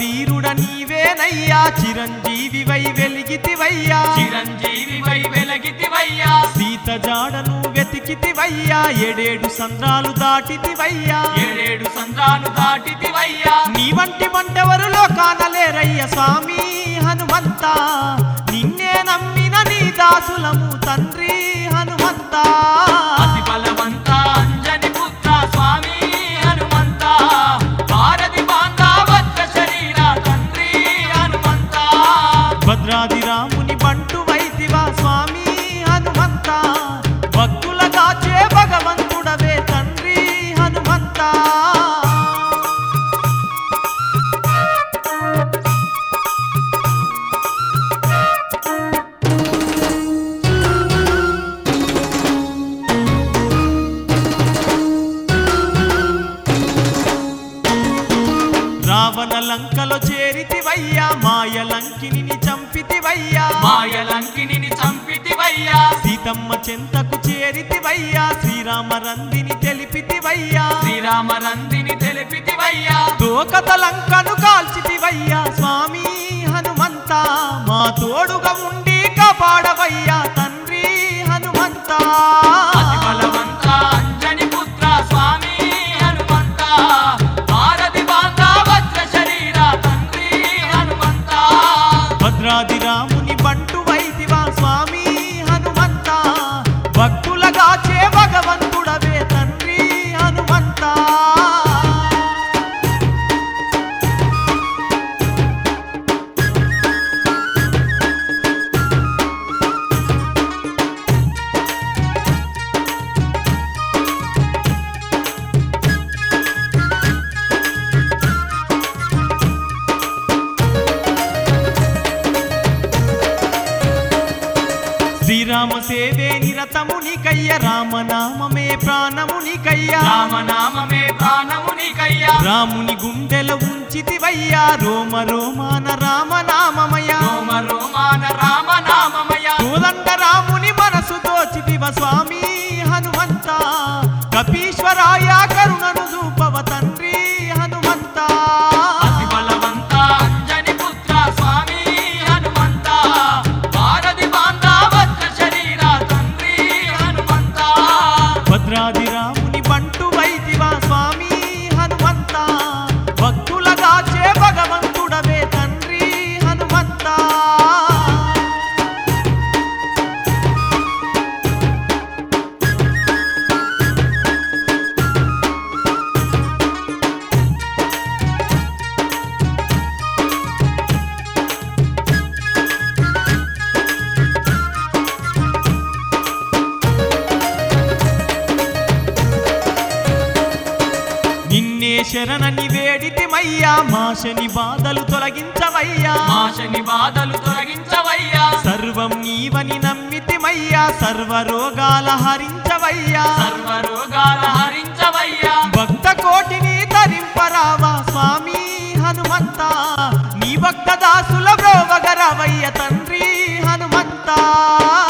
వీరుడ నీవేనయ్యా చిరంజీవివై వెలిగితివయ్యా చిరంజీవివై వెలగితివయ్యా సీత జాడను వెతికితివయ్యా ఏడేడు సంద్రాలు దాటితివయ్యా ఏడేడు సంద్రాలు దాటితివయ్యా నీ వంటి వంటెవరు లోకానలేరయ్య స్వామి హనుమంత నిన్నే నమ్మిన నీ దాసులము తండ్రి హనుమంత అతి బలవంత అంజని పుత్ర స్వామి హనుమంత భారతి బాంధా వజ్ర శరీర తండ్రి హనుమంత భద్రాది రాముని బంటు వైతివా స్వామి హనుమంత భక్తుల దాచే భగవంతుడవే తండ్రి హనుమంత రావణ లంకలో చేరితివయ్యా మాయ లంకిని చంపితివయ్యా మాయలంకిని చంపితివయ్యా సీతమ్మ చెంతకు చేరితివయ్యా శ్రీరామ రందిని తెలిపితివయ్యా శ్రీరామ రందిని తెలిపితివయ్యా తోకత లంకను కాల్చితివయ్యా స్వామి హనుమంత మా తోడుగా ఉండి కాపాడవయ్యా తండ్రి హనుమంత అతి బలవంత అంజని పుత్ర స్వామి హనుమంత భారతి బాంధా వజ్ర శరీర తండ్రి హనుమంత భద్రాది రాముని బంటు వైదివా స్వామి హనుమంత భక్తులగా చే భగవంతుడవే తండ్రి హనుమంత శ్రీరామ సేవే నిరతము నీకయ్య రామనామమే ప్రాణము నీకయ్య రామనామమే ప్రాణమునికయ్యా రాముని గుండెల ఉంచితివయ్యా రోమ రోమాన రామనామమయ రోమ రోమాన రామనామమయ కోదండ రాముని మనసు దోచితివ స్వామి హనుమంత కపీశ్వరాయ కరుణను చూపవ తండ్రి హనుమంత అతి బలవంత అంజని పుత్ర స్వామి హనుమంత భారతి బాంధా వజ్ర శరీర తండ్రి హనుమంత భద్రాది రాముని బంటు వైదివా స్వామి హనుమంత భక్తులగా చే భగవంతుడవే తండ్రి హనుమంత నిన్నే శరణని వేడితిమయ్యా మాషని బాధలు తొలగించవయ్యా మాషని బాధలు తొలగించవయ్యా సర్వం నీవని నమ్మితిమయ్యా సర్వ రోగాల హరించవయ్యా సర్వ రోగాల హరించవయ్యా భక్త కోటిని తరింపరావా స్వామి హనుమంత నీ భక్త దాసుల బ్రోవగరవయ్య తండ్రి హనుమంత